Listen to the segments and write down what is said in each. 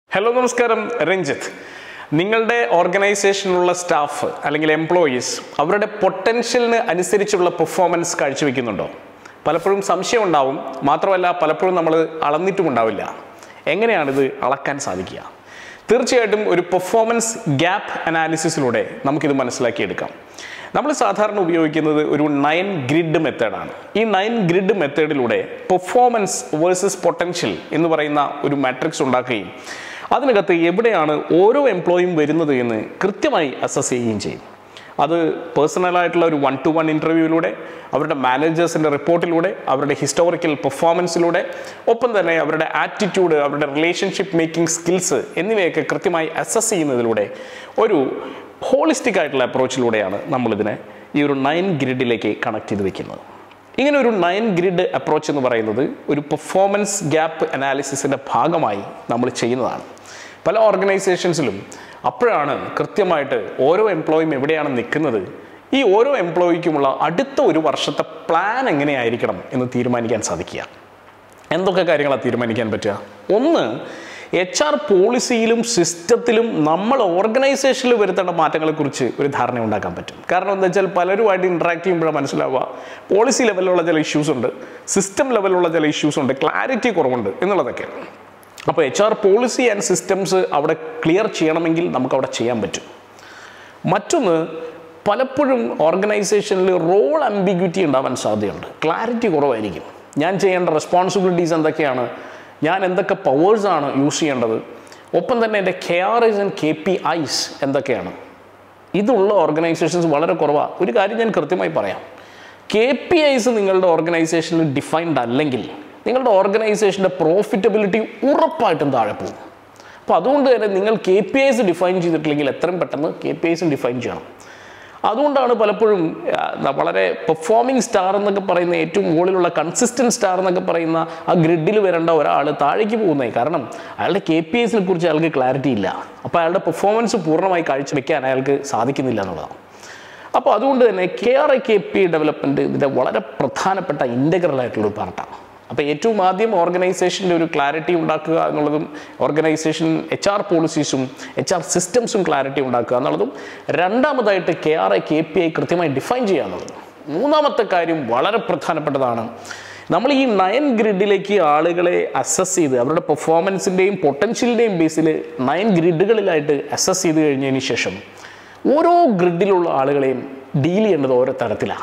hello നമസ്കാരം രഞ്ജിത്ത് നിങ്ങളുടെ ഓർഗനൈസേഷനിലുള്ള staff അല്ലെങ്കിൽ എംപ്ലോയീസ് അവരുടെ പൊട്ടൻഷ്യലിന് അനുസരിച്ചുള്ള പെർഫോമൻസ് കാഴ്ചവെക്കുന്നുണ്ടോ പലപ്പോഴും സംശയം ഉണ്ടാവും മാത്രമല്ല പലപ്പോഴും നമ്മൾ അളന്നിട്ടും ഉണ്ടാവില്ല എങ്ങനെയാണിത് അളക്കാൻ സാധിക്കുക തീർച്ചയായിട്ടും ഒരു പെർഫോമൻസ് ഗ്യാപ്പ് അനാലിസിസിലൂടെ നമുക്കിത് മനസ്സിലാക്കിയെടുക്കാം നമ്മൾ സാധാരണ ഉപയോഗിക്കുന്നത് ഒരു നയൻ ഗ്രിഡ് മെത്തേഡാണ് ഈ നയൻ ഗ്രിഡ് മെത്തേഡിലൂടെ പെർഫോമൻസ് വേഴ്സസ് പൊട്ടൻഷ്യൽ എന്ന് പറയുന്ന ഒരു മാട്രിക്സ് ഉണ്ടാക്കുകയും അതിനകത്ത് എവിടെയാണ് ഓരോ എംപ്ലോയിയും വരുന്നത് എന്ന് കൃത്യമായി അസസ് ചെയ്യുകയും ചെയ്യും അത് പേഴ്സണലായിട്ടുള്ള ഒരു വൺ ടു വൺ ഇൻ്റർവ്യൂവിലൂടെ അവരുടെ മാനേജേഴ്സിൻ്റെ റിപ്പോർട്ടിലൂടെ അവരുടെ ഹിസ്റ്റോറിക്കൽ പെർഫോമൻസിലൂടെ ഒപ്പം തന്നെ അവരുടെ ആറ്റിറ്റ്യൂഡ് അവരുടെ റിലേഷൻഷിപ്പ് മേക്കിംഗ് സ്കിൽസ് എന്നിവയൊക്കെ കൃത്യമായി അസസ് ചെയ്യുന്നതിലൂടെ ഒരു ഹോളിസ്റ്റിക് ആയിട്ടുള്ള അപ്രോച്ചിലൂടെയാണ് നമ്മളിതിനെ ഈ ഒരു നയൻ ഗ്രിഡിലേക്ക് കണക്ട് ചെയ്ത് വെക്കുന്നത് ഇങ്ങനെ ഒരു നയൻ ഗ്രിഡ് അപ്രോച്ച് എന്ന് പറയുന്നത് ഒരു പെർഫോമൻസ് ഗ്യാപ്പ് അനാലിസിസിൻ്റെ ഭാഗമായി നമ്മൾ ചെയ്യുന്നതാണ് പല ഓർഗനൈസേഷൻസിലും അപ്പോഴാണ് കൃത്യമായിട്ട് ഓരോ എംപ്ലോയിയും എവിടെയാണ് നിൽക്കുന്നത് ഈ ഓരോ എംപ്ലോയിക്കുമുള്ള അടുത്ത ഒരു വർഷത്തെ പ്ലാൻ എങ്ങനെയായിരിക്കണം എന്ന് തീരുമാനിക്കാൻ സാധിക്കുക എന്തൊക്കെ കാര്യങ്ങളാണ് തീരുമാനിക്കാൻ പറ്റുക ഒന്ന് എച്ച് ആർ പോളിസിയിലും സിസ്റ്റത്തിലും നമ്മൾ ഓർഗനൈസേഷനിൽ വരുത്തേണ്ട മാറ്റങ്ങളെക്കുറിച്ച് ഒരു ധാരണ ഉണ്ടാക്കാൻ പറ്റും കാരണം എന്താ വെച്ചാൽ പലരുമായിട്ട് ഇൻട്രാക്ട് ചെയ്യുമ്പോഴാണ് മനസ്സിലാവുക പോളിസി ലെവലിലുള്ള ചില ഇഷ്യൂസ് ഉണ്ട് സിസ്റ്റം ലെവലിലുള്ള ചില ഇഷ്യൂസ് ഉണ്ട് ക്ലാരിറ്റി കുറവുണ്ട് എന്നുള്ളതൊക്കെ അപ്പോൾ H R policy and systems അവിടെ ക്ലിയർ ചെയ്യണമെങ്കിൽ നമുക്ക് അവിടെ ചെയ്യാൻ പറ്റും മറ്റൊന്ന് പലപ്പോഴും ഓർഗനൈസേഷനിൽ റോൾ അംബിഗ്വിറ്റി ഉണ്ടാവാൻ സാധ്യതയുണ്ട് ക്ലാരിറ്റി കുറവായിരിക്കും ഞാൻ ചെയ്യേണ്ട റെസ്പോൺസിബിലിറ്റീസ് എന്തൊക്കെയാണ് ഞാൻ എന്തൊക്കെ പവേഴ്സാണ് യൂസ് ചെയ്യേണ്ടത് ഒപ്പം തന്നെ എൻ്റെ K R Is and K P Is എന്തൊക്കെയാണ് ഇതുള്ള ഓർഗനൈസേഷൻസ് വളരെ കുറവാണ് ഒരു കാര്യം ഞാൻ കൃത്യമായി പറയാം കെ പി ഐസ് നിങ്ങളുടെ ഓർഗനൈസേഷനിൽ ഡിഫൈൻഡ് അല്ലെങ്കിൽ നിങ്ങളുടെ ഓർഗനൈസേഷൻ്റെ പ്രോഫിറ്റബിലിറ്റി ഉറപ്പായിട്ടും താഴെ പോകും അപ്പോൾ അതുകൊണ്ട് തന്നെ നിങ്ങൾ കെ പി ഐസ് ഡിഫൈൻ ചെയ്തിട്ടില്ലെങ്കിൽ എത്രയും പെട്ടെന്ന് കെ പി ഐസും ഡിഫൈൻ ചെയ്യണം അതുകൊണ്ടാണ് പലപ്പോഴും ആ, വളരെ പെർഫോമിംഗ് സ്റ്റാർ എന്നൊക്കെ പറയുന്ന ഏറ്റവും മുകളിലുള്ള കൺസിസ്റ്റൻറ്റ് സ്റ്റാർ എന്നൊക്കെ പറയുന്ന ആ ഗ്രിഡിൽ വരേണ്ട ഒരാൾ താഴേക്ക് പോകുന്നത് കാരണം അയാളുടെ കെ പി എസിനെ കുറിച്ച് അയാൾക്ക് ക്ലാരിറ്റി ഇല്ല അപ്പോൾ അയാളുടെ പെർഫോമൻസ് പൂർണ്ണമായി കാഴ്ചവെക്കാൻ അയാൾക്ക് സാധിക്കുന്നില്ല എന്നുള്ളതാണ് അപ്പോൾ അതുകൊണ്ട് തന്നെ K R I K P development ഇതിൻ്റെ വളരെ പ്രധാനപ്പെട്ട ഇൻ്റഗ്രൽ ആയിട്ടുള്ള ഒരു പാർട്ടാണ് അപ്പോൾ ഏറ്റവും ആദ്യം ഓർഗനൈസേഷൻ്റെ ഒരു ക്ലാരിറ്റി ഉണ്ടാക്കുക എന്നുള്ളതും ഓർഗനൈസേഷൻ എച്ച് ആർ പോളിസീസും എച്ച് ആർ സിസ്റ്റംസും ക്ലാരിറ്റി ഉണ്ടാക്കുക എന്നുള്ളതും രണ്ടാമതായിട്ട് K R I K P I കൃത്യമായി ഡിഫൈൻ ചെയ്യുക എന്നുള്ളതും മൂന്നാമത്തെ കാര്യം വളരെ പ്രധാനപ്പെട്ടതാണ് നമ്മൾ ഈ നയൻ ഗ്രിഡിലേക്ക് ആളുകളെ അസസ് ചെയ്ത് അവരുടെ പെർഫോമൻസിൻ്റെയും പൊട്ടൻഷ്യലിൻ്റെയും ബേസിൽ നയൻ ഗ്രിഡുകളിലായിട്ട് അസസ് ചെയ്ത് കഴിഞ്ഞതിന് ശേഷം ഓരോ ഗ്രിഡിലുള്ള ആളുകളെയും ഡീൽ ചെയ്യേണ്ടത് ഓരോ തരത്തിലാണ്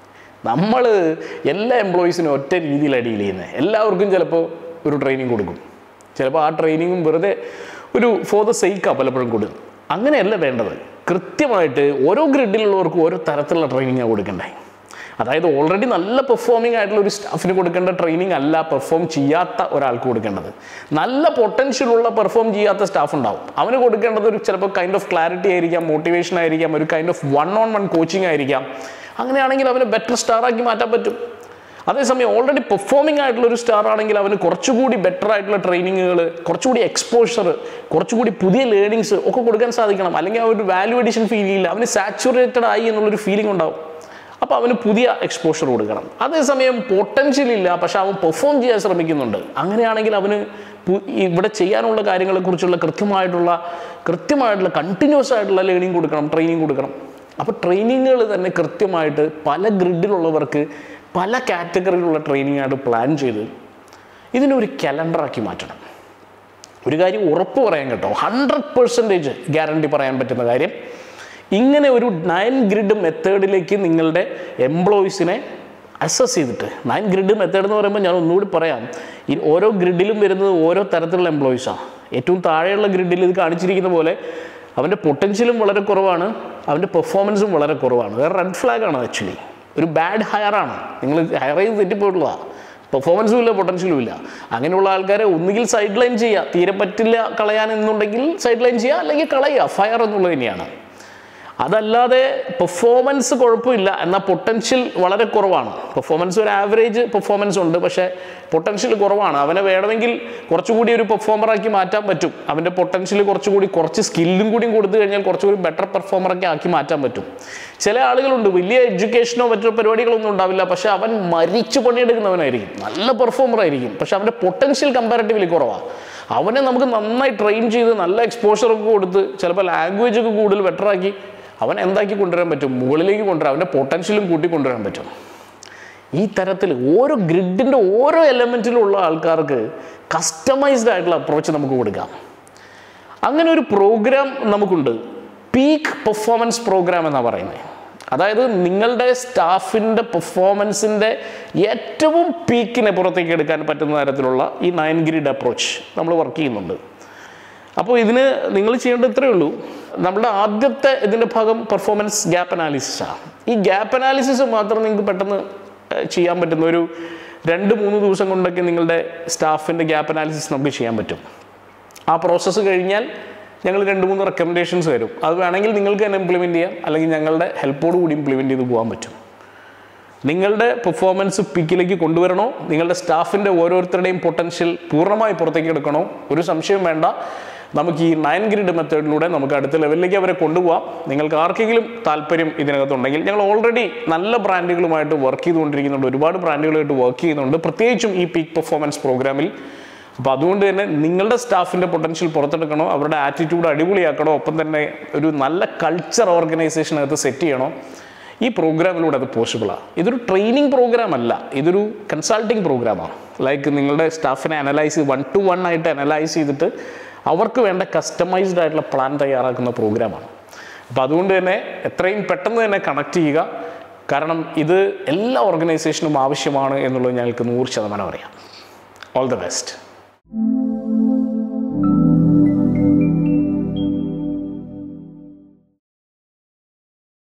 നമ്മൾ എല്ലാ എംപ്ലോയീസിനും ഒറ്റ രീതിയിലാണ് ഡീൽ ചെയ്യുന്നത് എല്ലാവർക്കും ചിലപ്പോൾ ഒരു ട്രെയിനിങ് കൊടുക്കും ചിലപ്പോൾ ആ ട്രെയിനിങ്ങും വെറുതെ ഒരു ഫോർ ദ സെയ്ക്കാണ് പലപ്പോഴും കൊടുക്കും അങ്ങനെയല്ല വേണ്ടത് കൃത്യമായിട്ട് ഓരോ ഗ്രിഡിലുള്ളവർക്കും ഓരോ തരത്തിലുള്ള ട്രെയിനിങ്ങാണ് കൊടുക്കണ്ടേ അതായത് ഓൾറെഡി നല്ല പെർഫോമിംഗ് ആയിട്ടുള്ള ഒരു സ്റ്റാഫിന് കൊടുക്കേണ്ട ട്രെയിനിങ് അല്ല പെർഫോം ചെയ്യാത്ത ഒരാൾക്ക് കൊടുക്കേണ്ടത് നല്ല പൊട്ടൻഷ്യൽ ഉള്ള പെർഫോം ചെയ്യാത്ത സ്റ്റാഫ് ഉണ്ടാവും അവന് കൊടുക്കേണ്ടത് ഒരു ചിലപ്പോൾ കൈൻഡ് ഓഫ് ക്ലാരിറ്റി ആയിരിക്കാം മോട്ടിവേഷൻ ആയിരിക്കാം ഒരു kind of one on one coaching ആയിരിക്കാം അങ്ങനെയാണെങ്കിൽ അവന് ബെറ്റർ സ്റ്റാർ ആക്കി മാറ്റാൻ പറ്റും അതേസമയം ഓൾറെഡി പെർഫോമിംഗ് ആയിട്ടുള്ള ഒരു സ്റ്റാർ ആണെങ്കിൽ അവന് കുറച്ചുകൂടി ബെറ്റർ ആയിട്ടുള്ള ട്രെയിനിങ്ങുകൾ കുറച്ചുകൂടി എക്സ്പോഷർ കുറച്ചുകൂടി പുതിയ ലേണിങ്സ് ഒക്കെ കൊടുക്കാൻ സാധിക്കണം അല്ലെങ്കിൽ ആ ഒരു വാല്യൂ അഡീഷൻ ഫീൽ ചെയ്യില്ല അവന് സാച്ചുറേറ്റഡ് ആയി എന്നുള്ളൊരു ഫീലിംഗ് ഉണ്ടാവും അപ്പോൾ അവന് പുതിയ എക്സ്പോഷർ കൊടുക്കണം അതേസമയം പൊട്ടൻഷ്യൽ ഇല്ല പക്ഷെ അവൻ പെർഫോം ചെയ്യാൻ ശ്രമിക്കുന്നുണ്ട് അങ്ങനെയാണെങ്കിൽ അവന് പു- ഇവിടെ ചെയ്യാനുള്ള കാര്യങ്ങളെക്കുറിച്ചുള്ള കൃത്യമായിട്ടുള്ള കൃത്യമായിട്ടുള്ള കണ്ടിന്യൂസ് ആയിട്ടുള്ള ലേണിംഗ് കൊടുക്കണം ട്രെയിനിങ് കൊടുക്കണം അപ്പോൾ ട്രെയിനിങ്ങുകൾ തന്നെ കൃത്യമായിട്ട് പല ഗ്രിഡിലുള്ളവർക്ക് പല കാറ്റഗറിയിലുള്ള ട്രെയിനിങ് ആയിട്ട് പ്ലാൻ ചെയ്ത് ഇതിനൊരു കലണ്ടറാക്കി മാറ്റണം ഒരു കാര്യം ഉറപ്പ് പറയാൻ കേട്ടോ ഹൺഡ്രഡ് പെർസെൻറ്റേജ് ഗ്യാരണ്ടി പറയാൻ പറ്റുന്ന കാര്യം ഇങ്ങനെ ഒരു നയൻ ഗ്രിഡ് മെത്തേഡിലേക്ക് നിങ്ങളുടെ എംപ്ലോയീസിനെ അസസ് ചെയ്തിട്ട് നയൻ ഗ്രിഡ് മെത്തേഡ് എന്ന് പറയുമ്പോൾ ഞാൻ ഒന്നുകൂടി പറയാം ഈ ഓരോ ഗ്രിഡിലും വരുന്നത് ഓരോ തരത്തിലുള്ള എംപ്ലോയീസാണ് ഏറ്റവും താഴെയുള്ള ഗ്രിഡിൽ ഇത് കാണിച്ചിരിക്കുന്ന പോലെ അവൻ്റെ പൊട്ടൻഷ്യലും വളരെ കുറവാണ് അവൻ്റെ പെർഫോമൻസും വളരെ കുറവാണ് വേറെ റെഡ് ഫ്ലാഗ് ആണ് ആക്ച്വലി ഒരു ബാഡ് ഹയറാണ് നിങ്ങൾ ഹയർ ചെയ്ത് തെറ്റിപ്പോയിട്ടുള്ളതാണ് പെർഫോമൻസും ഇല്ല പൊട്ടൻഷ്യലും ഇല്ല അങ്ങനെയുള്ള ആൾക്കാരെ ഒന്നുകിൽ സൈഡ് ലൈൻ ചെയ്യുക തീരെ പറ്റില്ല കളയാൻ എന്നുണ്ടെങ്കിൽ സൈഡ് ലൈൻ ചെയ്യുക അല്ലെങ്കിൽ കളയുക ഫയർ എന്നുള്ളത് തന്നെയാണ് അതല്ലാതെ പെർഫോമൻസ് കുഴപ്പമില്ല എന്നാൽ പൊട്ടൻഷ്യൽ വളരെ കുറവാണ് പെർഫോമൻസ് ഒരു ആവറേജ് പെർഫോമൻസ് ഉണ്ട് പക്ഷേ പൊട്ടൻഷ്യൽ കുറവാണ് അവനെ വേണമെങ്കിൽ കുറച്ചുകൂടി ഒരു പെർഫോമറാക്കി മാറ്റാൻ പറ്റും അവൻ്റെ പൊട്ടൻഷ്യൽ കുറച്ചുകൂടി കുറച്ച് സ്കില്ലും കൂടിയും കൊടുത്തു കഴിഞ്ഞാൽ കുറച്ചുകൂടി ബെറ്റർ പെർഫോമറൊക്കെ ആക്കി മാറ്റാൻ പറ്റും ചില ആളുകളുണ്ട് വലിയ എഡ്യൂക്കേഷനോ മറ്റു പരിപാടികളൊന്നും ഉണ്ടാവില്ല പക്ഷെ അവൻ മരിച്ചു പണിയെടുക്കുന്നവനായിരിക്കും നല്ല പെർഫോമർ ആയിരിക്കും പക്ഷെ അവൻ്റെ പൊട്ടൻഷ്യൽ കമ്പാരിറ്റീവ്ലി കുറവാണ് അവനെ നമുക്ക് നന്നായി ട്രെയിൻ ചെയ്ത് നല്ല എക്സ്പോഷറൊക്കെ കൊടുത്ത് ചിലപ്പോൾ ലാംഗ്വേജ് ഒക്കെ കൂടുതൽ ബെറ്ററാക്കി അവൻ എന്താക്കി കൊണ്ടുവരാൻ പറ്റും മുകളിലേക്ക് കൊണ്ടുവരാൻ അവൻ്റെ പൊട്ടൻഷ്യലും കൂട്ടി കൊണ്ടുവരാൻ പറ്റും ഈ തരത്തിൽ ഓരോ ഗ്രിഡിൻ്റെ ഓരോ എലമെൻറ്റിലുള്ള ആൾക്കാർക്ക് കസ്റ്റമൈസ്ഡ് ആയിട്ടുള്ള അപ്രോച്ച് നമുക്ക് കൊടുക്കാം അങ്ങനെ ഒരു പ്രോഗ്രാം നമുക്കുണ്ട് പീക്ക് പെർഫോമൻസ് പ്രോഗ്രാം എന്നാണ് പറയുന്നത് അതായത് നിങ്ങളുടെ സ്റ്റാഫിൻ്റെ പെർഫോമൻസിൻ്റെ ഏറ്റവും പീക്കിനെ പുറത്തേക്ക് എടുക്കാൻ പറ്റുന്ന തരത്തിലുള്ള ഈ നയൻ ഗ്രിഡ് അപ്രോച്ച് നമ്മൾ വർക്ക് ചെയ്യുന്നുണ്ട് അപ്പോൾ ഇതിന് നിങ്ങൾ ചെയ്യേണ്ടത് ഇത്രയേ ഉള്ളൂ നമ്മുടെ ആദ്യത്തെ ഇതിൻ്റെ ഭാഗം പെർഫോമൻസ് ഗ്യാപ്പ് അനാലിസിസാണ് ഈ ഗ്യാപ്പ് അനാലിസിസ് മാത്രം നിങ്ങൾക്ക് പെട്ടെന്ന് ഏഹ്, ചെയ്യാൻ പറ്റുന്ന ഒരു രണ്ട് മൂന്ന് ദിവസം കൊണ്ടൊക്കെ നിങ്ങളുടെ സ്റ്റാഫിൻ്റെ ഗ്യാപ്പ് അനാലിസിസ് നമുക്ക് ചെയ്യാൻ പറ്റും ആ പ്രോസസ്സ് കഴിഞ്ഞാൽ ഞങ്ങൾ രണ്ട് മൂന്ന് റെക്കമെൻഡേഷൻസ് തരും അത് വേണമെങ്കിൽ നിങ്ങൾക്ക് തന്നെ ഇംപ്ലിമെൻറ്റ് ചെയ്യാം അല്ലെങ്കിൽ ഞങ്ങളുടെ ഹെൽപ്പോട് കൂടി ഇംപ്ലിമെൻറ്റ് ചെയ്ത് പോകാൻ പറ്റും നിങ്ങളുടെ പെർഫോമൻസ് പീക്കിലേക്ക് കൊണ്ടുവരണോ നിങ്ങളുടെ സ്റ്റാഫിൻ്റെ ഓരോരുത്തരുടെയും പൊട്ടൻഷ്യൽ പൂർണ്ണമായി പുറത്തേക്ക് എടുക്കണോ ഒരു സംശയം വേണ്ട നമുക്ക് ഈ നയൻ ഗ്രിഡ് മെത്തേഡിലൂടെ നമുക്ക് അടുത്ത ലെവലിലേക്ക് അവരെ കൊണ്ടുപോകാം നിങ്ങൾക്ക് ആർക്കെങ്കിലും താല്പര്യം ഇതിനകത്തുണ്ടെങ്കിൽ ഞങ്ങൾ ഓൾറെഡി നല്ല ബ്രാൻഡുകളുമായിട്ട് വർക്ക് ചെയ്തുകൊണ്ടിരിക്കുന്നുണ്ട് ഒരുപാട് ബ്രാൻഡുകളായിട്ട് വർക്ക് ചെയ്യുന്നുണ്ട് പ്രത്യേകിച്ചും ഈ പീക്ക് പെർഫോമൻസ് പ്രോഗ്രാമിൽ അപ്പോൾ അതുകൊണ്ട് തന്നെ നിങ്ങളുടെ സ്റ്റാഫിൻ്റെ പൊട്ടൻഷ്യൽ പുറത്തെടുക്കണോ അവരുടെ ആറ്റിറ്റ്യൂഡ് അടിപൊളിയാക്കണോ ഒപ്പം തന്നെ ഒരു നല്ല കൾച്ചർ ഓർഗനൈസേഷനകത്ത് സെറ്റ് ചെയ്യണോ ഈ പ്രോഗ്രാമിലൂടെ അത് പോസിബിളാണ് ഇതൊരു ട്രെയിനിങ് പ്രോഗ്രാം അല്ല ഇതൊരു കൺസൾട്ടിങ് പ്രോഗ്രാമാണ് ലൈക്ക് നിങ്ങളുടെ സ്റ്റാഫിനെ അനലൈസ് വൺ ടു വൺ ആയിട്ട് അനലൈസ് ചെയ്തിട്ട് അവർക്ക് വേണ്ട കസ്റ്റമൈസ്ഡ് ആയിട്ടുള്ള പ്ലാൻ തയ്യാറാക്കുന്ന പ്രോഗ്രാമാണ് അപ്പോൾ അതുകൊണ്ട് തന്നെ എത്രയും പെട്ടെന്ന് തന്നെ കണക്ട് ചെയ്യുക കാരണം ഇത് എല്ലാ ഓർഗനൈസേഷനും ആവശ്യമാണ് എന്നുള്ളത് ഞങ്ങൾക്ക് നൂറ് ശതമാനം അറിയാം ഓൾ ദ ബെസ്റ്റ്